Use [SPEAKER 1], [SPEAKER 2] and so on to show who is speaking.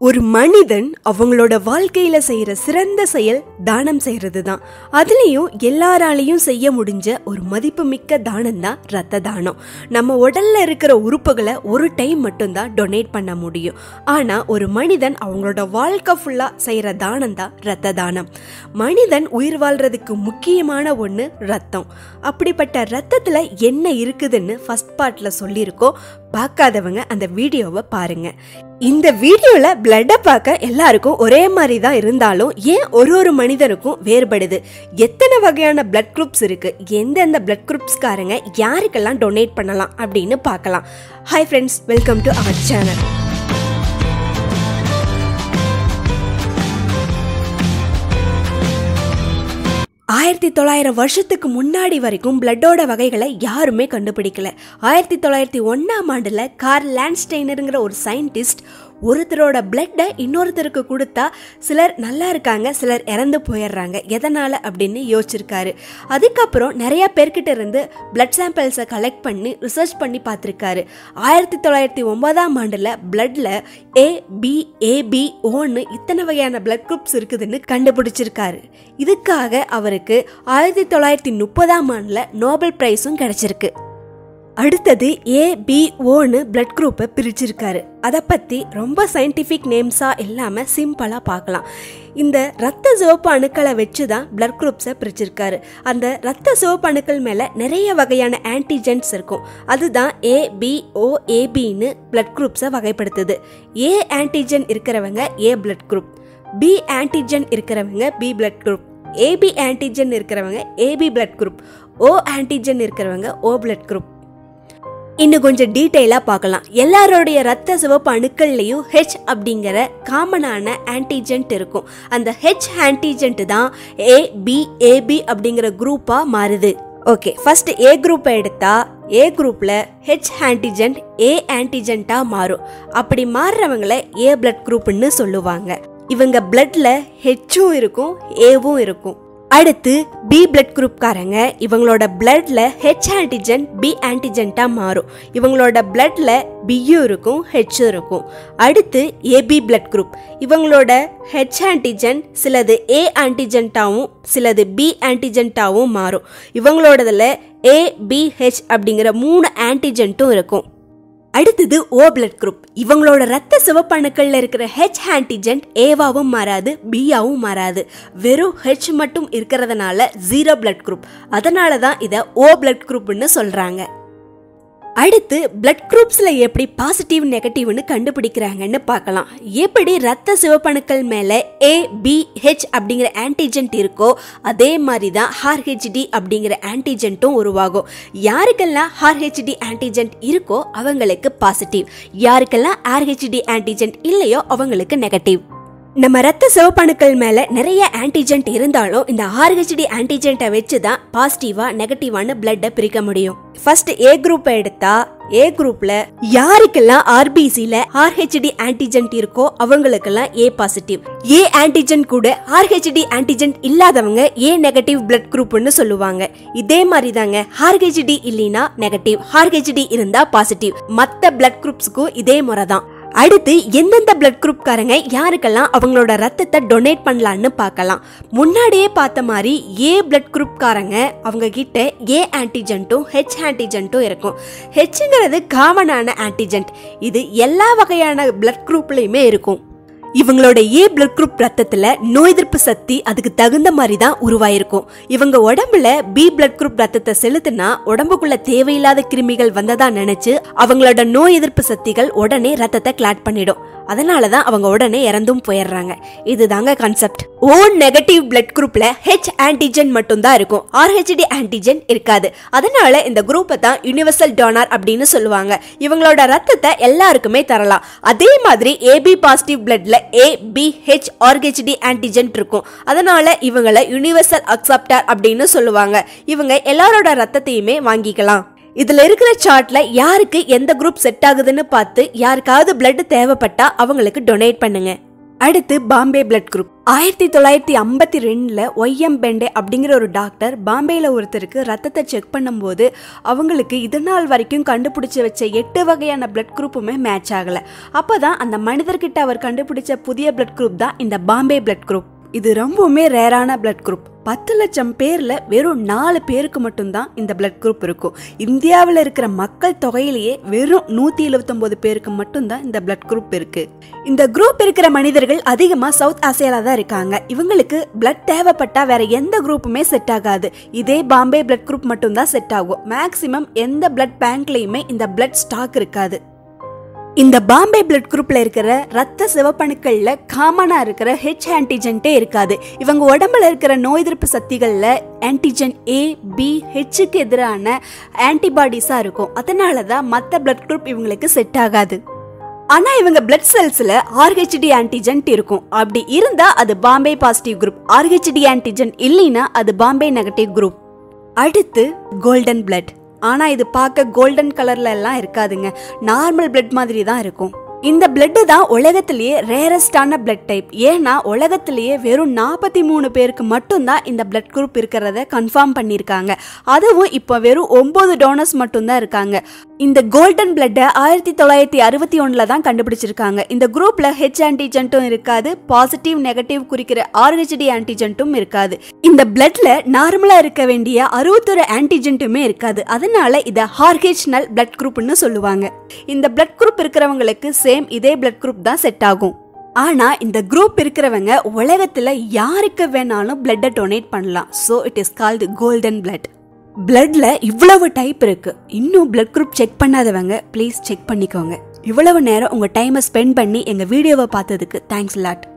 [SPEAKER 1] ஒரு மனிதன் அவங்களோட வாழ்க்கையில செய்யற சிறந்த செயல் தானம் செய்யறது தான் அதுலயும் எல்லாராலையும் செய்ய முடிஞ்ச ஒரு மதிப்புமிக்க தானம் தான் ரத்த தானம் நம்ம உடல்ல இருக்கிற உறுப்புகளை ஒரு டைம் மட்டும்தான் டொனேட் பண்ண முடியும் ஆனா ஒரு மனிதன் அவங்களோட வாழ்க்கை ஃபுல்லா செய்யற தானம் தான் ரத்த தானம் மனிதன் உயிர் வாழ்றதுக்கு முக்கியமான ஒண்ணு ரத்தம் அப்படிப்பட்ட ரத்தத்துல என்ன இருக்குதுன்னு ஃபர்ஸ்ட் பார்ட்ல சொல்லியிருக்கோம் பார்க்காதவங்க அந்த வீடியோவை பாருங்க இந்த வீடியோல பிளட்டை பார்க்க எல்லாருக்கும் ஒரே மாதிரி தான் இருந்தாலும் ஏன் ஒரு ஒரு மனிதனுக்கும் வேறுபடுது எத்தனை வகையான பிளட் குரூப்ஸ் இருக்கு எந்தெந்த பிளட் குரூப்ஸ்காரங்க யாருக்கெல்லாம் டொனேட் பண்ணலாம் அப்படின்னு பார்க்கலாம் hi friends welcome to our channel ஆயிரத்தி தொள்ளாயிரம் வருஷத்துக்கு முன்னாடி வரைக்கும் பிளட்டோட வகைகளை யாருமே கண்டுபிடிக்கல ஆயிரத்தி தொள்ளாயிரத்தி ஒன்றாம் ஆண்டில் கார் லேண்ட்ஸ்டெய்னருங்கிற ஒரு சயின்டிஸ்ட் ஒருத்தரோட பிளட்டை இன்னொருத்தருக்கு கொடுத்தா சிலர் நல்லா இருக்காங்க சிலர் இறந்து போயிடுறாங்க எதனால் அப்படின்னு யோசிச்சிருக்காரு அதுக்கப்புறம் நிறைய பேர்கிட்ட இருந்து பிளட் சாம்பிள்ஸை கலெக்ட் பண்ணி ரிசர்ச் பண்ணி பார்த்துருக்காரு ஆயிரத்தி தொள்ளாயிரத்தி ஒன்பதாம் ஆண்டில் பிளட்டில் ஏ பி ஏபி ஓன்னு இத்தனை வகையான பிளட் குரூப்ஸ் இருக்குதுன்னு கண்டுபிடிச்சிருக்காரு இதுக்காக அவருக்கு ஆயிரத்தி தொள்ளாயிரத்தி முப்பதாம் ஆண்டில் நோபல் பிரைஸும் கிடைச்சிருக்கு அடுத்தது ஏபிஓன்னு பிளட் குரூப்பை பிரிச்சிருக்காரு அதை பற்றி ரொம்ப சயின்டிஃபிக் நேம்ஸாக இல்லாமல் சிம்பிளாக பார்க்கலாம் இந்த ரத்த சிவப்பு அணுக்களை வச்சு தான் பிளட் குரூப்ஸை பிரிச்சிருக்காரு அந்த ரத்த சிவப்பு அணுக்கள் மேலே நிறைய வகையான ஆன்டிஜென்ஸ் இருக்கும் அதுதான் ஏபிஓ ஏபின்னு பிளட் குரூப்ஸை வகைப்படுத்துது ஏ ஆன்டிஜென் இருக்கிறவங்க A blood group B antigen இருக்கிறவங்க B blood group AB antigen இருக்கிறவங்க AB blood group O antigen இருக்கிறவங்க ஓ பிளட் குரூப் இன்னும் கொஞ்சம் டீட்டெயிலாக பார்க்கலாம் எல்லாரோடைய ரத்த சிவப்பு அணுக்கள்லையும் ஹெச் அப்படிங்கிற காமனான ஆன்டிஜென்ட் இருக்கும் அந்த ஹெச் ஆன்டிஜென்ட் தான் ஏ பி ஏபி அப்படிங்கிற குரூப்பாக மாறுது ஓகே ஃபர்ஸ்ட் ஏ குரூப்பை எடுத்தா ஏ குரூப்பில் ஹெச் ஆன்டிஜென்ட் ஏ ஆன்டிஜென்ட்டாக மாறும் அப்படி மாறுறவங்கள ஏ பிளட் குரூப்னு சொல்லுவாங்க இவங்க பிளட்ல ஹெச்சும் இருக்கும் ஏவும் இருக்கும் அடுத்து பி பிளட் குரூப்காரங்க இவங்களோட பிளட்ல ஹெச் ஆன்டிஜென் பி ஆன்டிஜென்ட்டா மாறும் இவங்களோட பிளட்ல பியும் இருக்கும் ஹெச்சும் இருக்கும் அடுத்து ஏபி பிளட் குரூப் இவங்களோட ஹெச் ஆன்டிஜென் சிலது ஏ ஆன்டிஜென்ட்டாவும் சிலது பி ஆன்டிஜென்ட்டாவும் மாறும் இவங்களோடதுல ஏ பி ஹெச் அப்படிங்கிற மூணு ஆன்டிஜென்ட்டும் இருக்கும் அடுத்தது ஓ பிளட் குரூப் இவங்களோட ரத்த சிவப்பணுக்கள்ல இருக்கிற ஹெச் ஆன்டிஜென்ட் ஏவாவும் மாறாது பியாவும் மாறாது வெறும் ஹெச் மட்டும் இருக்கிறதுனால ஜீரோ பிளட் குரூப் அதனால தான் இதை ஓ பிளட் குரூப்னு சொல்றாங்க அடுத்து பிளட் குரூப்ஸ்ல எப்படி பாசிட்டிவ் நெகட்டிவ்னு கண்டுபிடிக்கிறாங்கன்னு பார்க்கலாம் எப்படி ரத்த சிவப்பணுக்கள் மேல ஏ பி ஹெச் அப்படிங்கிற ஆன்டிஜென்ட் இருக்கோ அதே மாதிரி தான் ஹார்ஹெச்டி அப்படிங்கிற ஆன்டிஜென்ட்டும் உருவாகும் யாருக்கெல்லாம் ஹார்ஹெச்டி ஆன்டிஜென்ட் இருக்கோ அவங்களுக்கு பாசிட்டிவ் யாருக்கெல்லாம் ஆர்ஹெச்டி ஆன்டிஜென்ட் இல்லையோ அவங்களுக்கு நெகட்டிவ் நம்ம ரத்த சிவப்பணுக்கள் மேல நிறைய ஆன்டிஜென்ட் இருந்தாலும் இந்த ஆர்ஹெச்டி ஆன்டிஜென்ட்டை வச்சு தான் பாசிட்டிவா நெகட்டிவான பிளட்டை பிரிக்க முடியும் ஃபர்ஸ்ட் ஏ குரூப்பை எடுத்தா ஏ குரூப்ல யாருக்கெல்லாம் ஆர்பிசில ஆர்ஹெச்டி ஆன்டிஜென்ட் இருக்கோ அவங்களுக்கெல்லாம் ஏ பாசிட்டிவ் ஏ ஆன்டிஜென்ட் கூட ஆர்ஹெச்டி ஆன்டிஜென்ட் இல்லாதவங்க ஏ நெகட்டிவ் பிளட் குரூப்னு சொல்லுவாங்க இதே மாதிரி தாங்க ஆர்ஹெச்டி இல்லைனா நெகட்டிவ் ஆர்ஹெச்டி இருந்தா பாசிட்டிவ் மத்த பிளட் குரூப்ஸ்க்கும் இதே முறை தான் அடுத்து எந்தெந்த பிளட் குரூப்காரங்க யாருக்கெல்லாம் அவங்களோட ரத்தத்தை டொனேட் பண்ணலான்னு பார்க்கலாம் முன்னாடியே பார்த்த மாதிரி ஏ பிளட் குரூப்காரங்க அவங்க கிட்ட ஏ ஆன்டிஜென்ட்டும் ஹெச் ஆன்டிஜென்ட்டும் இருக்கும் ஹெச்ங்கிறது காமனான ஆன்டிஜென்ட் இது எல்லா வகையான பிளட் குரூப்லையுமே இருக்கும் இவங்களோட ஏ பிளட் குரூப் ரத்தத்துல நோய் எதிர்ப்பு சக்தி அதுக்கு தகுந்த மாதிரி தான் உருவாயிருக்கும் இவங்க உடம்புல பி பிளட் குரூப் ரத்தத்தை செலுத்தினா உடம்புக்குள்ள தேவையில்லாத கிருமிகள் வந்ததா நினைச்சு அவங்களோட நோய் எதிர்ப்பு சக்திகள் உடனே ரத்தத்தை கிளாட் பண்ணிடும் அதனால தான் அவங்க உடனே இறந்தும் போயிடுறாங்க இதுதாங்க கான்செப்ட் ஓ நெகட்டிவ் பிளட் குரூப்ல ஹெச் ஆன்டிஜென் மட்டும் தான் இருக்கும் ஆர்ஹெச்டி ஆன்டிஜென் இருக்காது அதனால இந்த குரூப்பை தான் யூனிவர்சல் டோனார் அப்படின்னு சொல்லுவாங்க இவங்களோட ரத்தத்தை எல்லாருக்குமே தரலாம் அதே மாதிரி ஏபி பாசிட்டிவ் பிளட்ல A B H RhD antigen இருக்கும் அதனால இவங்களை யூனிவர்சல் அக்செப்டர் அப்படின்னு சொல்லுவாங்க இவங்க எல்லாரோட ரத்தத்தையுமே வாங்கிக்கலாம் இதுல இருக்கிற சார்ட்ல யாருக்கு எந்த குரூப் செட் ஆகுதுன்னு பார்த்து யாருக்காவது பிளட் தேவைப்பட்டா அவங்களுக்கு டொனேட் பண்ணுங்க அடுத்து பாம்பே பிளட் குரூப் ஆயிரத்தி தொள்ளாயிரத்தி ஐம்பத்தி ரெண்டில் ஒய்எம் பெண்டே அப்படிங்கிற ஒரு டாக்டர் பாம்பேயில் ஒருத்தருக்கு ரத்தத்தை செக் பண்ணும்போது அவங்களுக்கு இது நாள் வரைக்கும் கண்டுபிடிச்சி வச்ச எட்டு வகையான பிளட் குரூப்புமே மேட்ச் ஆகலை அப்போ தான் அந்த மனிதர்கிட்ட அவர் கண்டுபிடிச்ச புதிய பிளட் குரூப் தான் இந்த பாம்பே பிளட் குரூப் இது ரொம்பவுமே ரேரான பிளட் குரூப் பத்து லட்சம் பேர்ல வெறும் நாலு பேருக்கு மட்டும்தான் இந்த பிளட் குரூப் இருக்கும் இந்தியாவில் இருக்கிற மக்கள் தொகையிலேயே வெறும் நூத்தி எழுபத்தொன்பது பேருக்கு மட்டும்தான் இந்த பிளட் குரூப் இருக்கு இந்த குரூப் இருக்கிற மனிதர்கள் அதிகமா சவுத் ஆசியால தான் இருக்காங்க இவங்களுக்கு பிளட் தேவைப்பட்டா வேற எந்த குரூப்புமே செட் ஆகாது இதே பாம்பே பிளட் குரூப் மட்டும்தான் செட் ஆகும் மேக்சிமம் எந்த பிளட் பேங்க்லயுமே இந்த பிளட் ஸ்டாக் இருக்காது இந்த பாம்பே பிளட் குரூப்ல இருக்கிற ரத்த சிவப்பணுக்கள்ல காமனா இருக்கிற ஹெச் ஆன்டிஜென்ட்டே இருக்காது இவங்க உடம்புல இருக்கிற நோய் எதிர்ப்பு சக்திகள்ல ஆன்டிஜென் ஏ பி ஹெச்சுக்கு எதிரான ஆன்டிபாடிஸா இருக்கும் அதனால தான் மற்ற பிளட் குரூப் இவங்களுக்கு செட் ஆகாது ஆனா இவங்க பிளட் செல்ஸ்ல ஆர்ஹெச்டி ஆன்டிஜென்ட் இருக்கும் அப்படி இருந்தா அது Bombay positive group RhD antigen இல்லைன்னா அது பாம்பே நெகட்டிவ் குரூப் அடுத்து கோல்டன் பிளட் ஆனா இது பார்க்க கோல்டன் கலர்ல எல்லாம் இருக்காதுங்க நார்மல் பிளட் மாதிரி தான் இருக்கும் இந்த பிளட் தான் உலகத்திலேயே ரேரஸ்டான பிளட் டைப் ஏன்னா உலகத்திலேயே வெறும் நாற்பத்தி மூணு பேருக்கு மட்டும்தான் இந்த பிளட் குரூப் இருக்கிறத கன்ஃபார்ம் பண்ணியிருக்காங்க அதுவும் இப்போ வெறும் ஒன்பது டோனர்ஸ் மட்டும்தான் இருக்காங்க இந்த கோல்டன் பிளட்டை ஆயிரத்தி தொள்ளாயிரத்தி அறுபத்தி ஒன்றில் தான் கண்டுபிடிச்சிருக்காங்க இந்த குரூப்ல ஹெச் ஆன்டிஜென்ட்டும் இருக்காது பாசிட்டிவ் நெகட்டிவ் குறிக்கிற ஆர்ஹெச்டி ஆன்டிஜென்ட்டும் இருக்காது இந்த பிளட்ல நார்மலா இருக்க வேண்டிய அறுபத்தொரு ஆன்டிஜென்ட்டுமே இருக்காது அதனால இதை ஹார்ஹெச்னல் பிளட் குரூப்னு சொல்லுவாங்க இந்த பிளட் குரூப் இருக்கிறவங்களுக்கு சேம் இதே பிளட் குரூப் தான் செட் ஆகும் ஆனா இந்த குரூப் இருக்கிறவங்க உலகத்துல யாருக்கு வேணாலும் பிளட்டை டொனேட் பண்ணலாம் so it is called golden blood பிளட்ல இவ்வளவு டைப் இருக்கு இன்னும் பிளட் குரூப் செக் பண்ணாதவங்க ப்ளீஸ் செக் பண்ணிக்கோங்க இவ்வளவு நேரம் உங்க டைமை ஸ்பெண்ட் பண்ணி எங்க வீடியோவை பார்த்ததுக்கு தேங்க்ஸ் லாட்